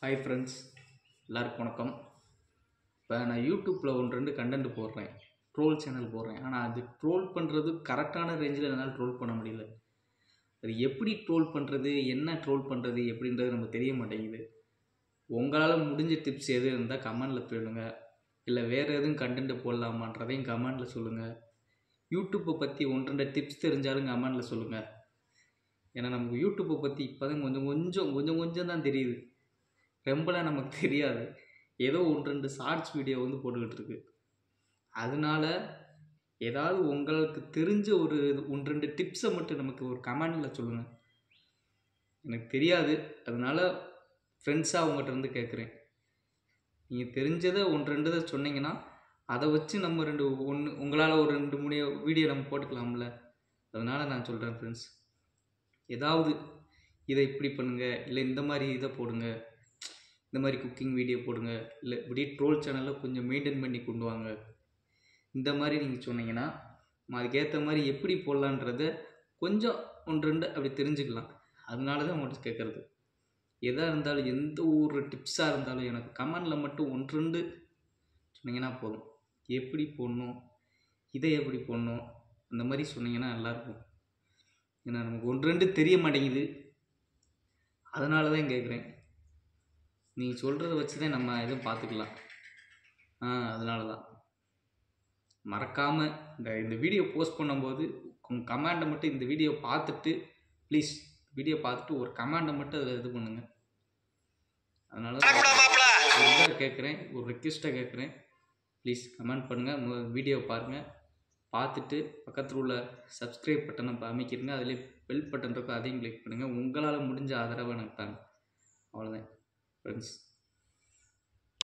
hi friends எல்லாருக்கும் வணக்கம் இப்போ நான் யூடியூப்பில் ஒன்று ரெண்டு கண்டென்ட் போடுறேன் ட்ரோல் சேனல் போடுறேன் ஆனால் அது ட்ரோல் பண்ணுறது கரெக்டான ரேஞ்சில் என்னால் ட்ரோல் பண்ண முடியல அது எப்படி ட்ரோல் பண்ணுறது என்ன ட்ரோல் பண்ணுறது எப்படின்றது நமக்கு தெரிய மாட்டேங்குது உங்களால் முடிஞ்ச டிப்ஸ் எது இருந்தால் கமெண்டில் போயிடுங்க இல்லை வேறு எதுவும் கண்டென்ட் போடலாமான்றதையும் கமெண்டில் சொல்லுங்கள் யூடியூப்பை பற்றி ஒன்று ரெண்டு டிப்ஸ் தெரிஞ்சாலும் கமெண்டில் சொல்லுங்கள் ஏன்னா நமக்கு யூடியூப்பை பற்றி இப்போ தான் கொஞ்சம் கொஞ்சம் கொஞ்சம் கொஞ்சம் தான் தெரியுது ரொம்பலாம் நமக்கு தெரியாது ஏதோ ஒன்று ரெண்டு ஷார்ட்ஸ் வீடியோ வந்து போட்டுக்கிட்டு இருக்கு அதனால ஏதாவது உங்களுக்கு தெரிஞ்ச ஒரு ஒன்று ரெண்டு டிப்ஸை மட்டும் நமக்கு ஒரு கமெண்டில் சொல்லுங்கள் எனக்கு தெரியாது அதனால ஃப்ரெண்ட்ஸாக உங்கள்கிட்ட இருந்து கேட்குறேன் நீங்கள் தெரிஞ்சதை ஒன்று ரெண்டு இதை சொன்னீங்கன்னா அதை வச்சு நம்ம ரெண்டு ஒன்று உங்களால் ஒரு ரெண்டு மூணு வீடியோ நம்ம போட்டுக்கலாம்ல அதனால் நான் சொல்கிறேன் ஃப்ரெண்ட்ஸ் ஏதாவது இதை இப்படி பண்ணுங்க இல்லை இந்த மாதிரி இதை போடுங்க இந்த மாதிரி குக்கிங் வீடியோ போடுங்க இல்லை இப்படி ட்ரோல் சேனலில் கொஞ்சம் மெயின்டைன் பண்ணி கொண்டு வாங்க இந்த மாதிரி நீங்கள் சொன்னீங்கன்னா நம்ம அதுக்கேற்ற மாதிரி எப்படி போடலான்றத கொஞ்சம் ஒன்று ரெண்டு அப்படி தெரிஞ்சுக்கலாம் அதனால தான் உங்கள்கிட்ட கேட்குறது எதாக இருந்தாலும் எந்த ஒரு டிப்ஸாக இருந்தாலும் எனக்கு கமெண்டில் மட்டும் ஒன்று ரெண்டு சொன்னீங்கன்னா போதும் எப்படி போடணும் இதை எப்படி போடணும் அந்த மாதிரி சொன்னீங்கன்னா நல்லாயிருக்கும் ஏன்னா நமக்கு ஒன்று ரெண்டு தெரிய மாட்டேங்குது அதனால தான் கேட்குறேன் நீங்கள் சொல்கிறத வச்சு தான் நம்ம எதுவும் பார்த்துக்கலாம் ஆ அதனால தான் மறக்காமல் இந்த இந்த வீடியோ போஸ்ட் பண்ணும்போது உங்கள் கமெண்டை மட்டும் இந்த வீடியோ பார்த்துட்டு ப்ளீஸ் வீடியோ பார்த்துட்டு ஒரு கமெண்டை மட்டும் அதில் இது பண்ணுங்கள் அதனால ஒரு இதாக கேட்குறேன் ஒரு ரிக்வெஸ்ட்டாக கேட்குறேன் ப்ளீஸ் கமெண்ட் பண்ணுங்கள் வீடியோ பாருங்கள் பார்த்துட்டு பக்கத்தில் உள்ள சப்ஸ்கிரைப் பட்டனை இப்போ அமைக்கிடுங்க அதிலே பெல் பட்டன் இருக்கும் அதையும் கிளிக் பண்ணுங்கள் உங்களால் முடிஞ்ச ஆதரவை எனக்கு தாங்க அவ்வளோதான் ஃப்ரெண்ட்ஸ்